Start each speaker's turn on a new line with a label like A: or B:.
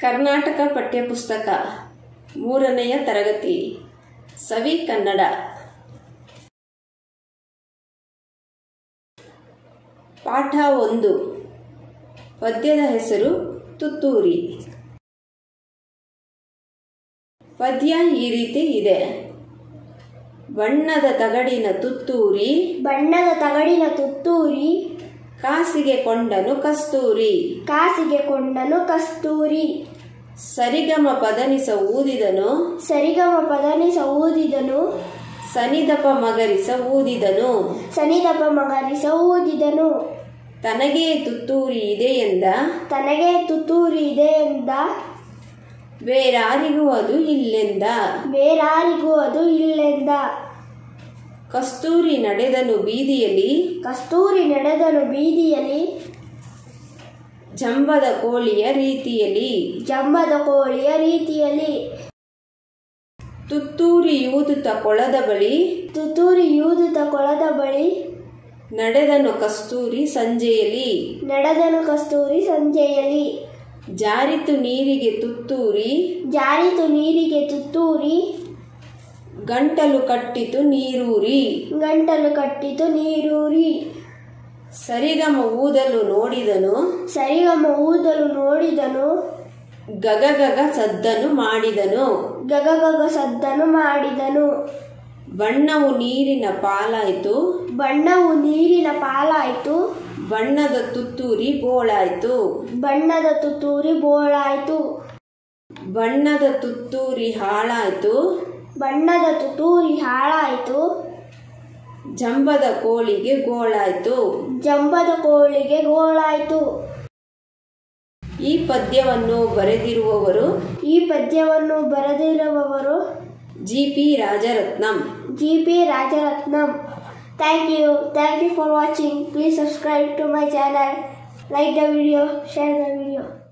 A: ಕರ್ನಾಟಕ ಪಠ್ಯಪುಸ್ತಕ ಮೂರನೆಯ ತರಗತಿ ಸವಿ ಕನ್ನಡ ಪಾಠ ಒಂದು ಪದ್ಯದ ಹೆಸರು ತುತ್ತೂರಿ ಪದ್ಯ ಈ ರೀತಿ ಇದೆ ಬಣ್ಣದ ತಗಡಿನ ತುತ್ತೂರಿ
B: ಬಣ್ಣದ ತಗಡಿನ ತುತ್ತೂರಿ
A: ಕಾಸಿಗೆ ಕೊಂಡನು ಕಸ್ತೂರಿ
B: ಕಾಸಿಗೆ ಕೊಂಡನು ಕಸ್ತೂರಿ
A: ಸರಿಗಮ ಪದನಿಸ ಊದಿದನು
B: ಸರಿಗಮ ಪದನಿಸ ಊದಿದನು
A: ಸನಿದಪ ಮಗರಿಸ ಊದಿದನು
B: ಸನಿದಪ ಮಗರಿಸ ಊದಿದನು
A: ತನಗೇ ತುತ್ತೂರಿ ಇದೆ ಎಂದ
B: ತನಗೆ ತುತ್ತೂರಿ ಇದೆ ಎಂದ
A: ಬೇರಾರಿಗೂ ಅದು ಇಲ್ಲೆಂದ
B: ಬೇರಾರಿಗೂ ಅದು ಇಲ್ಲೆಂದ
A: ಕಸ್ತೂರಿ ನಡೆದನು ಬೀದಿಯಲ್ಲಿ
B: ಕಸ್ತೂರಿ ನಡೆದನು ಬೀದಿಯಲ್ಲಿ
A: ಜಂಬದ ಕೋಳಿಯ ರೀತಿಯಲ್ಲಿ
B: ಜಂಬದ ಕೋಳಿಯ ರೀತಿಯಲ್ಲಿ
A: ತುತ್ತೂರಿ ಯೂದುತ್ತ ಕೊಳದ ಬಳಿ
B: ತುತ್ತೂರಿ ಯೂದುತ ಕೊಳದ ಬಳಿ
A: ನಡೆದನು ಕಸ್ತೂರಿ ಸಂಜೆಯಲ್ಲಿ
B: ನಡೆದನು ಕಸ್ತೂರಿ ಸಂಜೆಯಲ್ಲಿ
A: ಜಾರಿತು ನೀರಿಗೆ ತುತ್ತೂರಿ
B: ಜಾರಿತು ನೀರಿಗೆ ತುತ್ತೂರಿ
A: ಗಂಟಲು ಕಟ್ಟಿತು ನೀರೂರಿ
B: ಗಂಟಲು ಕಟ್ಟಿತು ನೀರೂರಿ
A: ಸರಿಗಮ ಊದಲು ನೋಡಿದನು
B: ಸರಿಗಮ ಊದಲು ನೋಡಿದನು
A: ಗಗಗಗ ಸದ್ದನು ಮಾಡಿದನು
B: ಗಗಗಗ ಸದ್ದನು ಮಾಡಿದನು
A: ಬಣ್ಣವು ನೀರಿನ ಪಾಲಾಯಿತು
B: ಬಣ್ಣವು ನೀರಿನ ಪಾಲಾಯಿತು
A: ಬಣ್ಣದ ತುತ್ತೂರಿ ಬೋಳಾಯ್ತು
B: ಬಣ್ಣದ ತುತ್ತೂರಿ ಬೋಳಾಯಿತು
A: ಬಣ್ಣದ ತುತ್ತೂರಿ ಹಾಳಾಯ್ತು
B: ಬಣ್ಣದ ತುತ್ತೂರಿ ಹಾಳಾಯಿತು
A: ಜಂಬದ ಕೋಳಿಗೆ ಗೋಳಾಯ್ತು
B: ಜಂಬದ ಕೋಳಿಗೆ ಗೋಳಾಯಿತು
A: ಈ ಪದ್ಯವನ್ನು ಬರೆದಿರುವವರು
B: ಈ ಪದ್ಯವನ್ನು ಬರೆದಿರುವವರು
A: G P Rajaratnam
B: G P Rajaratnam thank you thank you for watching please subscribe to my channel like the video share the video